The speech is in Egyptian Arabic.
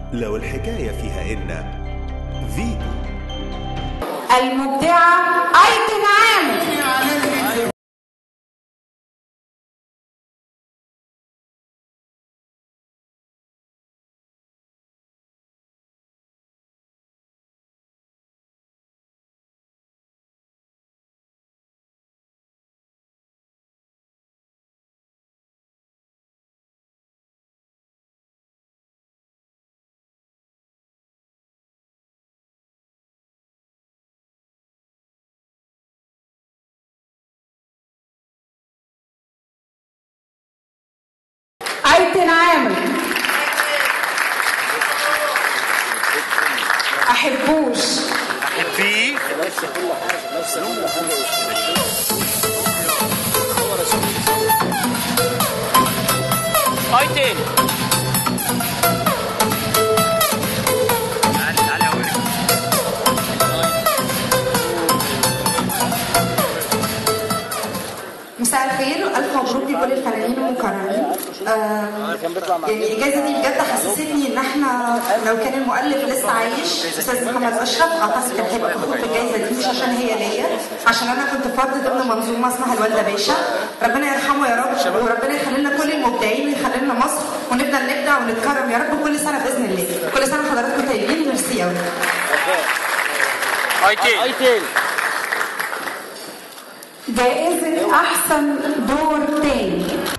لو الحكاية فيها إن فيتو المبدعة أيتن عامر أيتن عامر أحبوش في ايتين تعالي تعالي اوريك مساء الخير ألف مبروك لكل الفنانين المكرمين آه، يعني الإجازة دي بجد حسستني إن إحنا لو كان المؤلف لسه عايش أستاذ محمد أشرف أعتقد كان هيبقى مبروك الجائزة دي مش عشان هي ليا عشان أنا كنت فرد ضمن منظومة اسمها الوالدة باشا ربنا يرحمه يا رب وربنا يخلي لنا كل المبدعين ويخلي لنا مصر ونفضل نبدع ونتكرم يا رب كل سنة بإذن الله كل سنة حضراتكم طيبين ميرسي أوي ايتين ايتين جائزة أحسن دور تاني